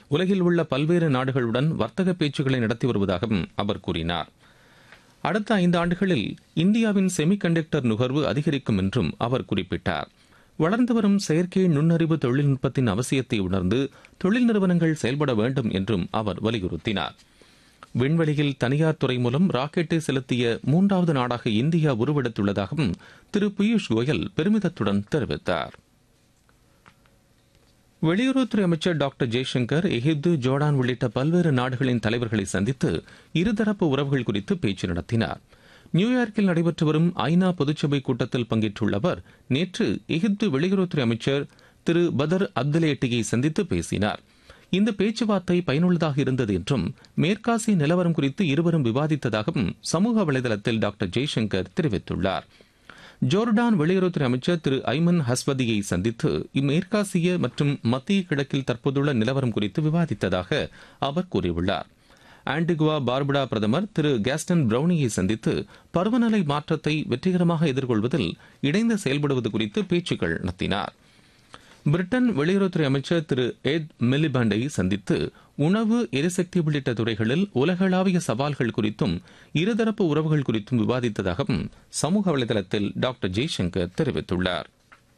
உலகில் உள்ள பல்வேறு நாடுகளுடன் வர்த்தக பேச்சுக்களை நடத்தி வருவதாகவும் அவர் கூறினார் அடுத்த ஐந்து ஆண்டுகளில் இந்தியாவின் செமிகண்டக்டர் நுகர்வு அதிகரிக்கும் என்றும் அவர் குறிப்பிட்டார் வளர்ந்து வரும் செயற்கை நுண்ணறிவு தொழில்நுட்பத்தின் அவசியத்தை உணர்ந்து தொழில் நிறுவனங்கள் செயல்பட வேண்டும் என்றும் அவர் வலியுறுத்தினார் விண்வெளியில் தனியார் துறை மூலம் ராக்கெட்டை செலுத்திய மூன்றாவது நாடாக இந்தியா உருவெடுத்துள்ளதாகவும் திரு பியூஷ் கோயல் பெருமிதத்துடன் தெரிவித்தார் வெளியுறவுத்துறை அமைச்சர் டாக்டர் ஜெய்சங்கர் எகிப்து ஜோர்டான் உள்ளிட்ட பல்வேறு நாடுகளின் தலைவர்களை சந்தித்து இருதரப்பு உறவுகள் குறித்து பேச்சு நடத்தினார் நியூயார்க்கில் நடைபெற்று வரும் ஐநா பொதுச்சபை கூட்டத்தில் பங்கேற்றுள்ள அவர் நேற்று எகிப்து வெளியுறவுத்துறை அமைச்சர் திரு பதர் அப்துலேட்டியை சந்தித்து பேசினார் இந்த பேச்சுவார்த்தை பயனுள்ளதாக இருந்தது என்றும் மேற்காசிய நிலவரம் குறித்து இருவரும் விவாதித்ததாகவும் சமூக வலைதளத்தில் டாக்டர் ஜெய்சங்கர் தெரிவித்துள்ளார் ஜோர்டான் வெளியுறவுத்துறை அமைச்சர் திரு ஐமன் ஹஸ்வதியை சந்தித்து இம்மேற்காசிய மற்றும் மத்திய கிழக்கில் தற்போதுள்ள நிலவரம் குறித்து விவாதித்ததாக அவர் கூறியுள்ளார் ஆன்டிகுவா பார்புடா பிரதமர் திரு கேஸ்டன் பிரவுனியை சந்தித்து பருவநிலை மாற்றத்தை வெற்றிகரமாக எதிர்கொள்வதில் இணைந்து செயல்படுவது குறித்து பேச்சுக்கள் நடத்தினார் பிரிட்டன் வெளியுறவுத்துறை அமைச்சர் திரு எட் மிலிபண்டை சந்தித்து உணவு எரிசக்தி உள்ளிட்ட துறைகளில் உலகளாவிய சவால்கள் குறித்தும் இருதரப்பு உறவுகள் குறித்தும் விவாதித்ததாகவும் சமூக வலைதளத்தில் டாக்டர் ஜெய்சங்கர் தெரிவித்துள்ளார்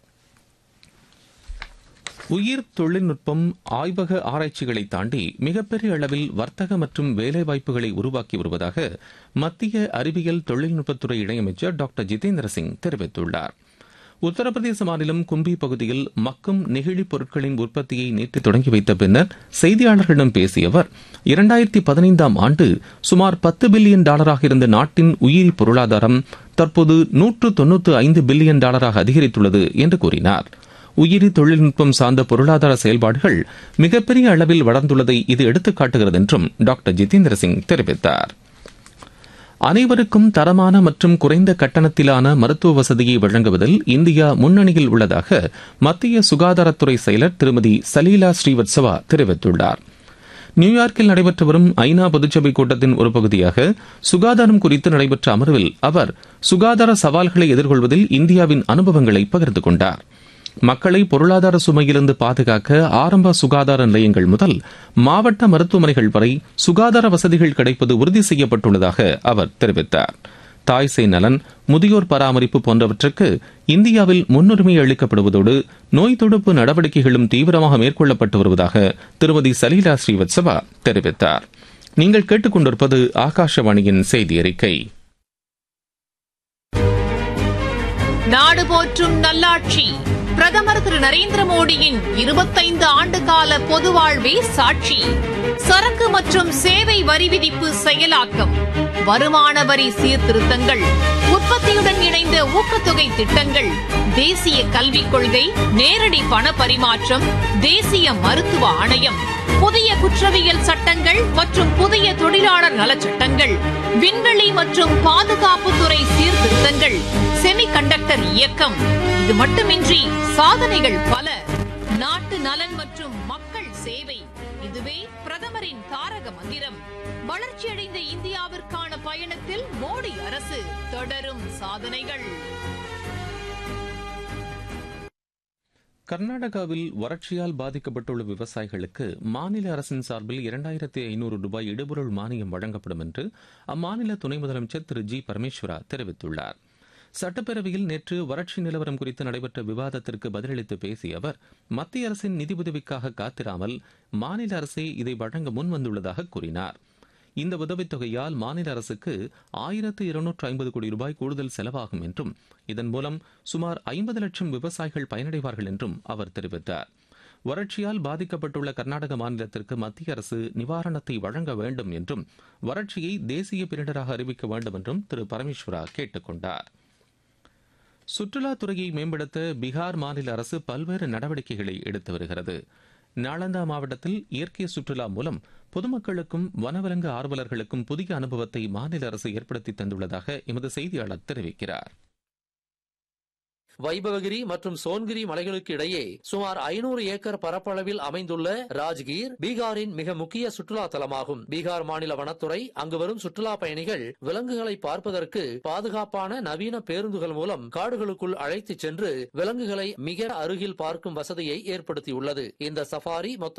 உயிர் தொழில்நுட்பம் ஆய்வக ஆராய்ச்சிகளை தாண்டி மிகப்பெரிய அளவில் வர்த்தக மற்றும் வேலைவாய்ப்புகளை உருவாக்கி வருவதாக மத்திய அறிவியல் தொழில்நுட்பத்துறை இணையமைச்சர் டாக்டர் ஜிதேந்திர சிங் தெரிவித்துள்ளார் உத்தரப்பிரதேச மாநிலம் கும்பி பகுதியில் மக்கும் நெகிழி பொருட்களின் உற்பத்தியை நேற்று தொடங்கி வைத்த பின்னர் செய்தியாளர்களிடம் பேசிய அவர் இரண்டாயிரத்தி பதினைந்தாம் ஆண்டு சுமார் பத்து பில்லியன் டாலராக இருந்த நாட்டின் உயிரி பொருளாதாரம் தற்போது நூற்று தொன்னூற்று ஐந்து பில்லியன் டாலராக அதிகரித்துள்ளது என்று கூறினார் உயிரி தொழில்நுட்பம் சார்ந்த பொருளாதார செயல்பாடுகள் மிகப்பெரிய அளவில் வளர்ந்துள்ளதை இது எடுத்துக்காட்டுகிறது என்றும் டாக்டர் ஜிதேந்திர சிங் தெரிவித்தார் அனைவருக்கும் தரமான மற்றும் குறைந்த கட்டணத்திலான மருத்துவ வசதியை வழங்குவதில் இந்தியா முன்னணியில் உள்ளதாக மத்திய சுகாதாரத்துறை செயலர் திருமதி சலீலா ஸ்ரீவத்சவா தெரிவித்துள்ளார் நியூயார்க்கில் நடைபெற்று வரும் ஐநா பொதுச்சபை கூட்டத்தின் ஒரு பகுதியாக சுகாதாரம் குறித்து நடைபெற்ற அமர்வில் அவர் சுகாதார சவால்களை எதிர்கொள்வதில் இந்தியாவின் அனுபவங்களை பகிர்ந்து கொண்டார் மக்களை பொருளாதார சுமையிலிருந்து பாதுகாக்க ஆரம்ப சுகாதார நிலையங்கள் முதல் மாவட்ட மருத்துவமனைகள் வரை சுகாதார வசதிகள் கிடைப்பது உறுதி செய்யப்பட்டுள்ளதாக அவர் தெரிவித்தார் தாய் சேய் நலன் முதியோர் பராமரிப்பு போன்றவற்றுக்கு இந்தியாவில் முன்னுரிமை அளிக்கப்படுவதோடு நோய் தடுப்பு நடவடிக்கைகளும் தீவிரமாக மேற்கொள்ளப்பட்டு வருவதாக திருமதி சலீலா ஸ்ரீவத்சவா தெரிவித்தார் நீங்கள் கேட்டுக்கொண்டிருப்பது ஆகாஷவாணியின் செய்தி அறிக்கை நாடு போற்றும் நல்லாட்சி பிரதமர் திரு நரேந்திர மோடியின் இருபத்தைந்து ஆண்டு கால பொது வாழ்வே சாட்சி சரக்கு மற்றும் சேவை வரி விதிப்பு செயலாக்கம் வருமான வரி சீர்திருத்தங்கள் உற்பத்தியுடன் இணைந்த ஊக்கத்தொகை திட்டங்கள் தேசிய கல்விக் கொள்கை நேரடி பண பரிமாற்றம் தேசிய மருத்துவ ஆணையம் புதிய குற்றவியல் சட்டங்கள் மற்றும் புதிய தொழிலாளர் நலச்சட்டங்கள் விண்வெளி மற்றும் பாதுகாப்புத்துறை சீர்திருத்தங்கள் செமி கண்டக்டர் இயக்கம் இது மட்டுமின்றி சாதனைகள் பல நாட்டு நலன் மற்றும் மக்கள் சேவை இதுவே பிரதமரின் தாரக மந்திரம் வளர்ச்சியடைந்த இந்தியாவிற்கான பயணத்தில் மோடி அரசு தொடரும் சாதனைகள் கர்நாடகாவில் வறட்சியால் பாதிக்கப்பட்டுள்ள விவசாயிகளுக்கு மாநில அரசின் சார்பில் இரண்டாயிரத்தி ஐநூறு ரூபாய் இடுபொருள் மானியம் வழங்கப்படும் என்று அம்மாநில துணை முதலமைச்சர் திரு ஜி பரமேஸ்வரா தெரிவித்துள்ளார் சட்டப்பேரவையில் நேற்று வறட்சி நிலவரம் குறித்து நடைபெற்ற விவாதத்திற்கு பதிலளித்து பேசிய அவர் மத்திய அரசின் நிதி உதவிக்காக காத்திராமல் மாநில அரசே இதை வழங்க முன்வந்துள்ளதாக கூறினார் இந்த உதவித்தொகையால் மாநில அரசுக்கு ஆயிரத்து இருநூற்று ஐம்பது கோடி ரூபாய் கூடுதல் செலவாகும் என்றும் இதன் மூலம் சுமார் ஐம்பது லட்சம் விவசாயிகள் பயனடைவார்கள் என்றும் அவர் தெரிவித்தார் வறட்சியால் பாதிக்கப்பட்டுள்ள கர்நாடக மாநிலத்திற்கு மத்திய அரசு நிவாரணத்தை வழங்க வேண்டும் என்றும் வறட்சியை தேசிய பேரிடராக அறிவிக்க வேண்டும் என்றும் திரு பரமேஸ்வரா கேட்டுக் கொண்டார் சுற்றுலாத்துறையை மேம்படுத்த பீகார் மாநில அரசு பல்வேறு நடவடிக்கைகளை எடுத்து வருகிறது நாளந்தா மாவட்டத்தில் இயற்கை சுற்றுலா மூலம் பொதுமக்களுக்கும் வனவிலங்கு ஆர்வலர்களுக்கும் புதிய அனுபவத்தை மாநில அரசு ஏற்படுத்தி தந்துள்ளதாக எமது செய்தியாளர் தெரிவிக்கிறார் வைபவகிரி மற்றும் சோன்கிரி மலைகளுக்கு இடையே சுமார் ஐநூறு ஏக்கர் பரப்பளவில் அமைந்துள்ள ராஜ்கீர் பீகாரின் மிக முக்கிய சுற்றுலா தலமாகும் பீகார் மாநில வனத்துறை அங்கு வரும் சுற்றுலா பயணிகள் விலங்குகளை பார்ப்பதற்கு பாதுகாப்பான நவீன பேருந்துகள் மூலம் காடுகளுக்குள் அழைத்துச் சென்று விலங்குகளை மிக அருகில் பார்க்கும் வசதியை ஏற்படுத்தியுள்ளது இந்த சஃபாரி மொத்த